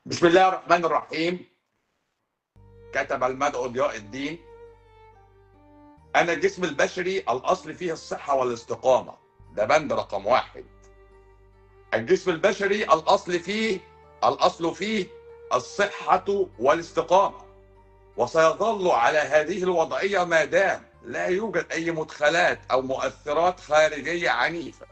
بسم الله الرحمن الرحيم كتب المدعو ضياء الدين أن الجسم البشري الأصل فيه الصحة والاستقامة ده بند رقم واحد الجسم البشري الأصل فيه الأصل فيه الصحة والاستقامة وسيظل على هذه الوضعية ما دام لا يوجد أي مدخلات أو مؤثرات خارجية عنيفة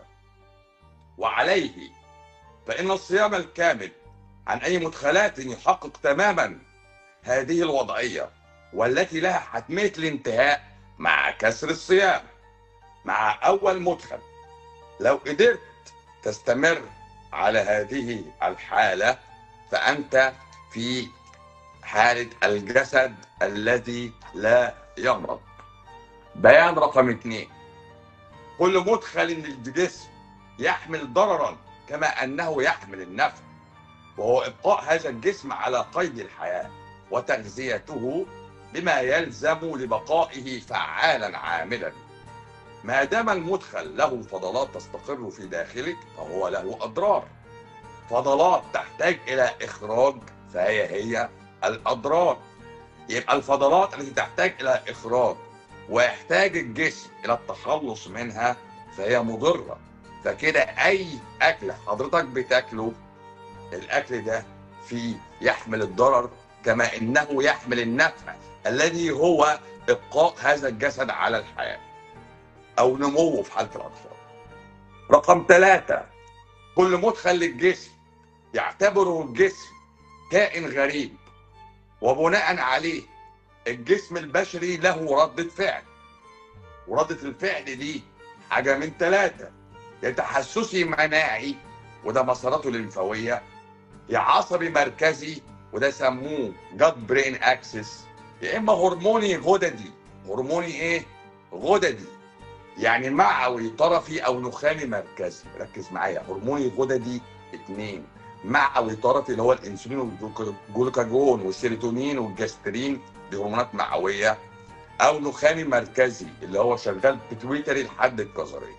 وعليه فإن الصيام الكامل عن أي مدخلات يحقق تماما هذه الوضعية والتي لها حتمية الانتهاء مع كسر الصيام مع أول مدخل لو قدرت تستمر على هذه الحالة فأنت في حالة الجسد الذي لا يمرض بيان رقم اثنين كل مدخل للجسم يحمل ضررا كما أنه يحمل النفع وهو إبقاء هذا الجسم على قيد الحياة وتغذيته بما يلزم لبقائه فعالا عاملا ما دام المدخل له فضلات تستقر في داخلك فهو له أضرار فضلات تحتاج إلى إخراج فهي هي الأضرار يبقى الفضلات التي تحتاج إلى إخراج ويحتاج الجسم إلى التخلص منها فهي مضرة فكده أي أكل حضرتك بتاكله الأكل ده فيه يحمل الضرر كما إنه يحمل النفع الذي هو إبقاء هذا الجسد على الحياة أو نموه في حالة الأطفال رقم ثلاثة كل مدخل للجسم يعتبره الجسم كائن غريب وبناء عليه الجسم البشري له ردة فعل وردة الفعل دي حاجة من ثلاثة يا تحسسي مناعي وده مساراته الليمفاوية يا عصبي مركزي وده سموه جاد برين اكسس يا اما هرموني غددي هرموني ايه غددي يعني معوي طرفي او نخامي مركزي ركز معايا هرموني غددي اتنين معوي طرفي اللي هو الانسولين والجلوكاجون والسيروتونين والجسترين دي هرمونات معويه او نخامي مركزي اللي هو شغال بتويتري لحد الكظريه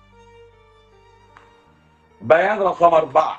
بيان رقم أربعة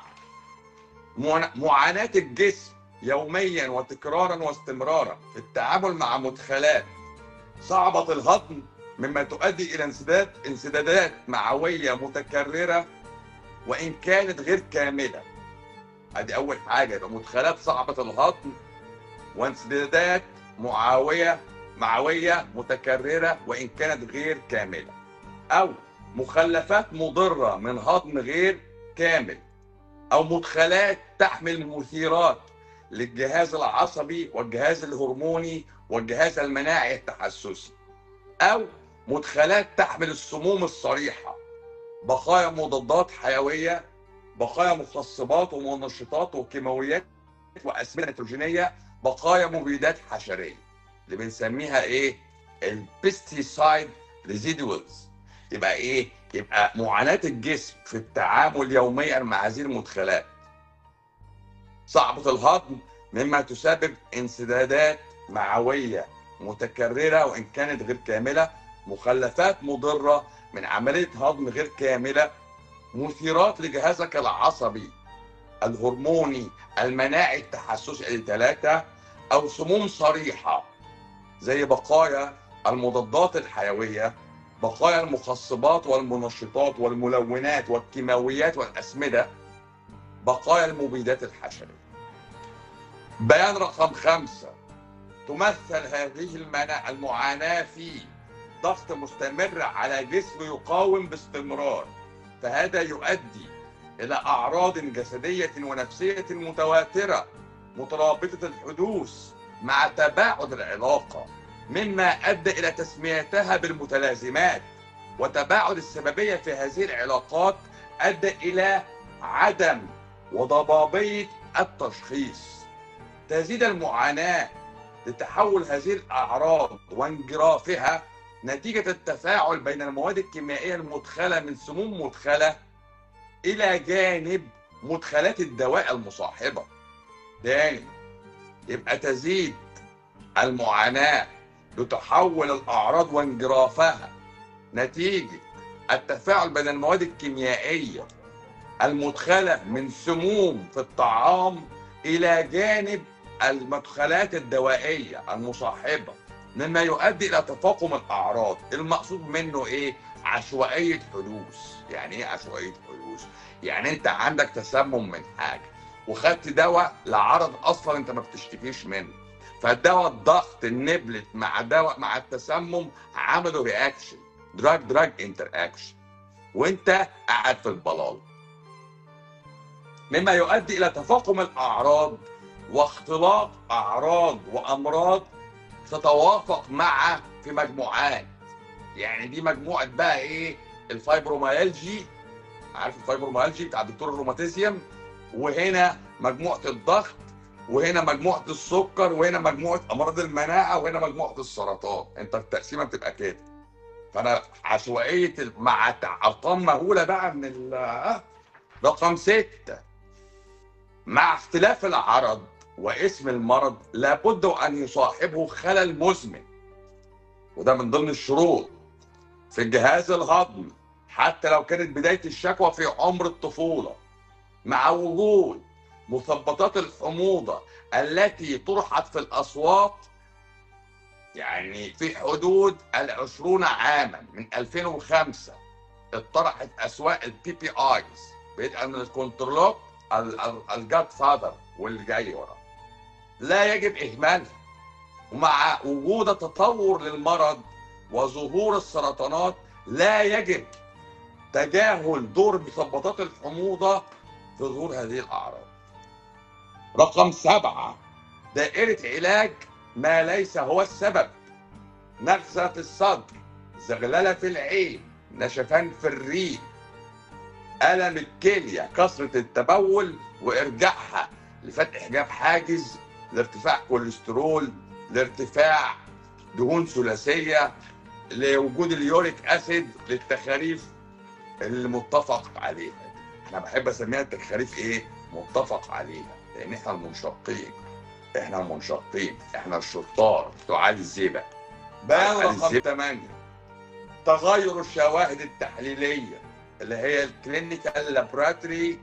معاناة الجسم يوميا وتكرارا واستمرارا في التعامل مع مدخلات صعبة الهضم مما تؤدي إلى انسداد انسدادات معوية متكررة وإن كانت غير كاملة ادي أول حاجة يبقى مدخلات صعبة الهضم وانسدادات معاوية معوية متكررة وإن كانت غير كاملة أو مخلفات مضرة من هضم غير كامل أو مدخلات تحمل مثيرات للجهاز العصبي والجهاز الهرموني والجهاز المناعي التحسسي أو مدخلات تحمل السموم الصريحة بقايا مضادات حيوية بقايا مخصبات ومنشطات وكيماويات وأسمدة نيتروجينية بقايا مبيدات حشرية اللي بنسميها إيه؟ البيستيسايد ريزيدوالز يبقى ايه؟ يبقى معاناة الجسم في التعامل يوميا مع هذه المدخلات صعبة الهضم مما تسبب انسدادات معوية متكررة وإن كانت غير كاملة مخلفات مضرة من عملية هضم غير كاملة مثيرات لجهازك العصبي الهرموني المناعي التحسسي ثلاثة أو سموم صريحة زي بقايا المضادات الحيوية بقايا المخصبات والمنشطات والملونات والكيماويات والأسمدة بقايا المبيدات الحشرية بيان رقم خمسة تمثل هذه المنا... المعاناة في ضغط مستمر على جسم يقاوم باستمرار فهذا يؤدي إلى أعراض جسدية ونفسية متواترة مترابطة الحدوث مع تباعد العلاقة مما ادى الى تسميتها بالمتلازمات وتباعد السببيه في هذه العلاقات ادى الى عدم وضبابيه التشخيص تزيد المعاناه لتحول هذه الاعراض وانجرافها نتيجه التفاعل بين المواد الكيميائيه المدخله من سموم مدخله الى جانب مدخلات الدواء المصاحبه تاني يبقى تزيد المعاناه لتحول الأعراض وانجرافها نتيجة التفاعل بين المواد الكيميائية المدخلة من سموم في الطعام الى جانب المدخلات الدوائيه المصاحبه مما يؤدي الى تفاقم الاعراض المقصود منه ايه عشوائيه حدوث يعني ايه عشوائيه حدوث يعني انت عندك تسمم من حاجه وخدت دواء لعرض اصلا انت ما بتشتكيش منه فالدواء الضغط النبلت مع دواء مع التسمم عملوا رياكشن دراج دراج انتر اكشن وانت قاعد في البلال مما يؤدي الى تفاقم الاعراض واختلاط اعراض وامراض تتوافق مع في مجموعات يعني دي مجموعه بقى ايه الفايبروميالجي عارف الفايبروميالجي بتاع دكتور الروماتيزيوم وهنا مجموعه الضغط وهنا مجموعه السكر وهنا مجموعه امراض المناعه وهنا مجموعه السرطان انت التقسيمه بتبقى كده فانا عشوائيه ال- مع تع- ارقام مهوله بقى من ال- آه، رقم ستة مع اختلاف العرض واسم المرض لابد ان يصاحبه خلل مزمن وده من ضمن الشروط في الجهاز الهضمي حتى لو كانت بدايه الشكوى في عمر الطفوله مع وجود مثبطات الحموضه التي طرحت في الاسواق يعني في حدود العشرون عاما من 2005 اطرحت اسواق البي بي ايز بدءا من الكنترولوت الجاد فادر واللي جاي وراه لا يجب اهمالها ومع وجود تطور للمرض وظهور السرطانات لا يجب تجاهل دور مثبطات الحموضه في ظهور هذه الاعراض. رقم سبعه دائره علاج ما ليس هو السبب نغزه في الصدر زغلله في العين نشفان في الريق الم الكليه كثره التبول وارجاعها لفتح حجاب حاجز لارتفاع كوليسترول لارتفاع دهون ثلاثيه لوجود اليوريك اسيد للتخاريف المتفق عليها انا بحب اسميها التخاريف ايه متفق عليها لان احنا المنشقين احنا المنشقين احنا الشطار دعاء الزبق بقى رقم 8 تغير الشواهد التحليليه اللي هي الكلينيكال لابوراتوري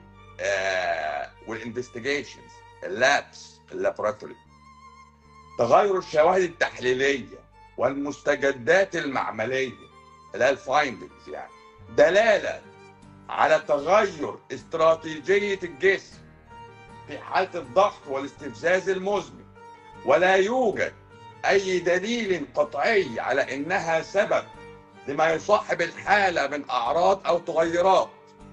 والانفستيجيشنز اللابس اللابوراتوري تغير الشواهد التحليليه والمستجدات المعمليه اللي هي الفايندنجز يعني دلاله على تغير استراتيجيه الجسم في حاله الضغط والاستفزاز المزمن ولا يوجد اي دليل قطعي على انها سبب لما يصاحب الحاله من اعراض او تغيرات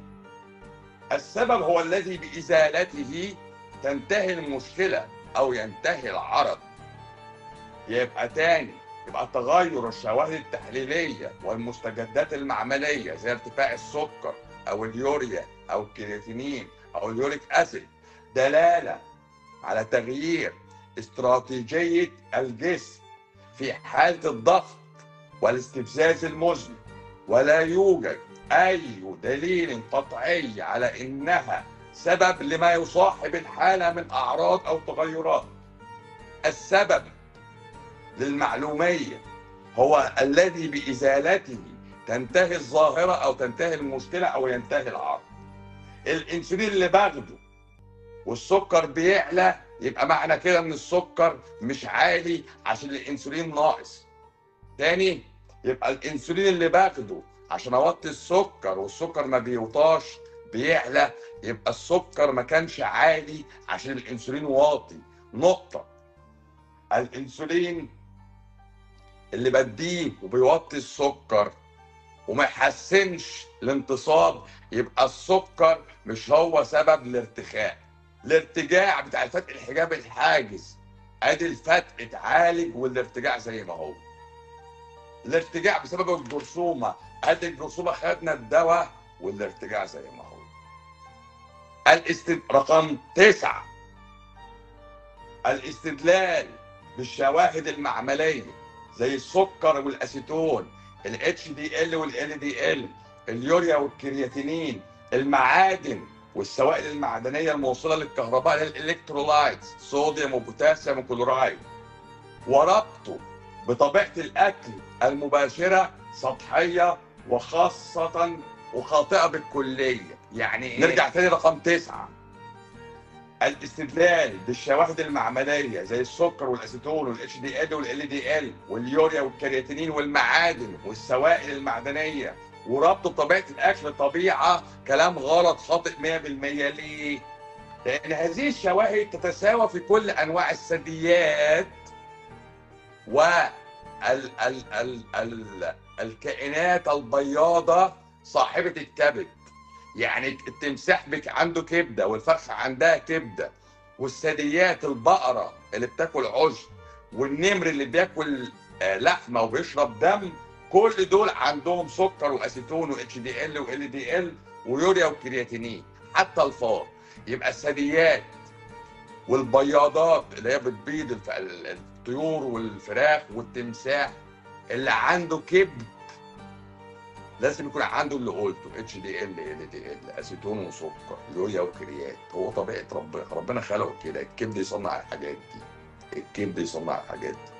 السبب هو الذي بازالته تنتهي المشكله او ينتهي العرض يبقى تاني يبقى تغير الشواهد التحليليه والمستجدات المعمليه زي ارتفاع السكر او اليوريا او الكرياتينين او اليوريك اسيد دلاله على تغيير استراتيجيه الجسم في حاله الضغط والاستفزاز المزمن ولا يوجد اي دليل قطعي على انها سبب لما يصاحب الحاله من اعراض او تغيرات السبب للمعلوميه هو الذي بازالته تنتهي الظاهره او تنتهي المشكله او ينتهي العرض الانسولين اللي باخده والسكر بيعلى يبقى معنى كده ان السكر مش عالي عشان الانسولين ناقص تاني يبقى الانسولين اللي باخده عشان اوطي السكر والسكر ما بيوطاش بيعلى يبقى السكر ما كانش عالي عشان الانسولين واطي نقطة الانسولين اللي بديه وبيوطي السكر وما يحسنش الانتصاب يبقى السكر مش هو سبب الارتخاء الارتجاع بتاع فتح الحجاب الحاجز ادي الفتح اتعالج والارتجاع زي ما هو الارتجاع بسبب الجرثومه ادي الجرثومه خدنا الدواء والارتجاع زي ما هو الاست... رقم تسعة الاستدلال بالشواهد المعملية زي السكر والأسيتون ال HDL وال LDL اليوريا والكرياتينين المعادن والسوائل المعدنية الموصلة للكهرباء اللي هي الالكترولايتس صوديوم وبوتاسيوم وكلورايد وربطه بطبيعة الأكل المباشرة سطحية وخاصة وخاطئة بالكلية يعني إيه؟ نرجع تاني رقم تسعة الاستدلال بالشواهد المعمليه زي السكر والاسيتون والاتش دي ال والال دي ال واليوريا والكرياتينين والمعادن والسوائل المعدنيه وربط طبيعه الاكل طبيعه كلام غلط خاطئ 100% ليه؟ لان هذه الشواهد تتساوى في كل انواع الثدييات و ال ال ال ال الكائنات البياضه صاحبه الكبد يعني التمساح بك عنده كبده والفرخه عندها كبده والثدييات البقره اللي بتاكل عشب والنمر اللي بياكل آه، لحمه وبيشرب دم كل دول عندهم سكر واسيتون واتش دي ال وال دي ال ويوريا وكرياتينين حتى الفار يبقى الثدييات والبياضات اللي هي بتبيض الف- ال- الطيور والفراخ والتمساح اللي عنده كبد لازم يكون عنده اللي قلته اتش دي ال ال دي ال اسيتون وسكر يوريا وكريات هو طبيعه ربنا ربنا خلقه كده الكبد يصنع الحاجات دي الكبد يصنع الحاجات دي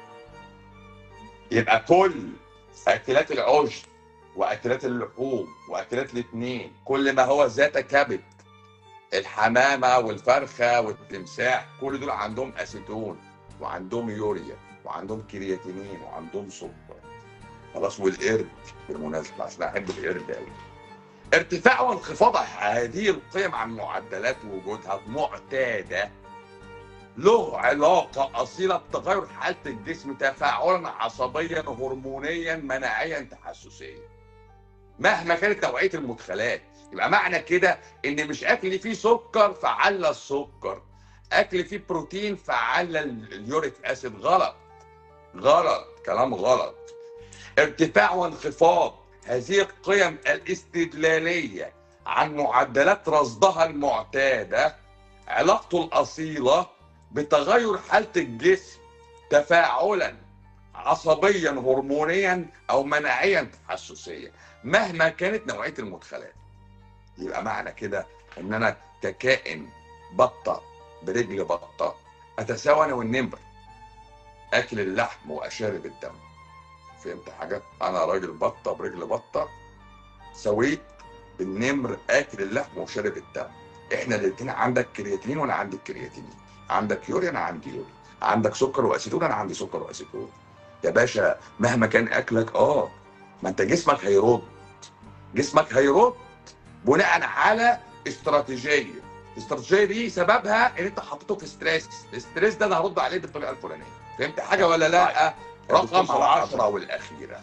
يبقى كل اكلات العشب واكلات اللحوم واكلات الاثنين كل ما هو ذات كبد الحمامه والفرخه والتمساح كل دول عندهم اسيتون وعندهم يوريا وعندهم كرياتينين وعندهم سكر خلاص والقرد بالمناسبه عشان احب القرد قوي ارتفاع وانخفاض هذه القيم عن معدلات وجودها معتاده له علاقة أصيلة بتغير حالة الجسم تفاعلا عصبيا هرمونيا مناعيا تحسسيا مهما كانت نوعية المدخلات يبقى معنى كده إن مش أكل فيه سكر فعلى السكر أكل فيه بروتين فعلى ال- اليوريك أسيد غلط غلط كلام غلط ارتفاع وانخفاض هذه القيم الاستدلالية عن معدلات رصدها المعتادة علاقته الأصيلة بتغير حالة الجسم تفاعلا عصبيا هرمونيا أو مناعيا تحسسيا مهما كانت نوعية المدخلات يبقى معنى كده إن أنا ككائن بطة برجل بطة أتساوى أنا والنمر أكل اللحم وأشارب الدم فهمت حاجة؟ أنا راجل بطة برجل بطة سويت النمر آكل اللحم وشارب الدم احنا الاثنين عندك كرياتين وانا عندي كرياتينين عندك يوريا انا عندي يوريا عندك سكر واسيتون انا عندي سكر واسيتون يا باشا مهما كان اكلك اه ما انت جسمك هيرد جسمك هيرد بناء على استراتيجيه الاستراتيجيه دي سببها ان انت حطيته في ستريس الستريس ده انا هرد عليه بالطريقه الفلانيه فهمت حاجه ولا لا رقم العشرة والأخيرة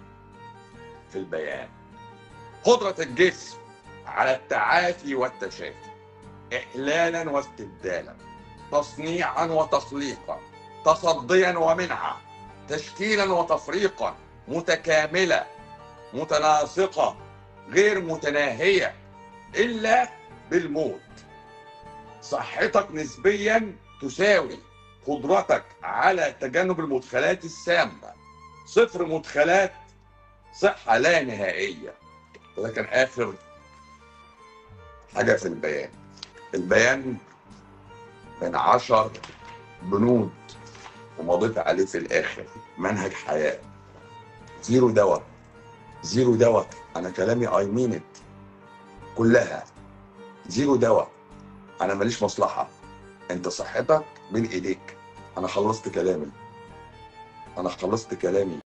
في البيان قدرة الجسم على التعافي والتشافي إحلالا واستبدالا تصنيعا وتخليقا تصديا ومنعا تشكيلا وتفريقا متكاملة متناسقة غير متناهية إلا بالموت صحتك نسبيا تساوي قدرتك على تجنب المدخلات السامة صفر مدخلات صحة لا نهائية وده كان آخر حاجة في البيان البيان من عشر بنود ومضيت عليه في الآخر منهج حياة زيرو دواء زيرو دواء أنا كلامي I mean it كلها زيرو دواء أنا ماليش مصلحة أنت صحتك بين إيديك أنا خلصت كلامي أنا خلصت كلامي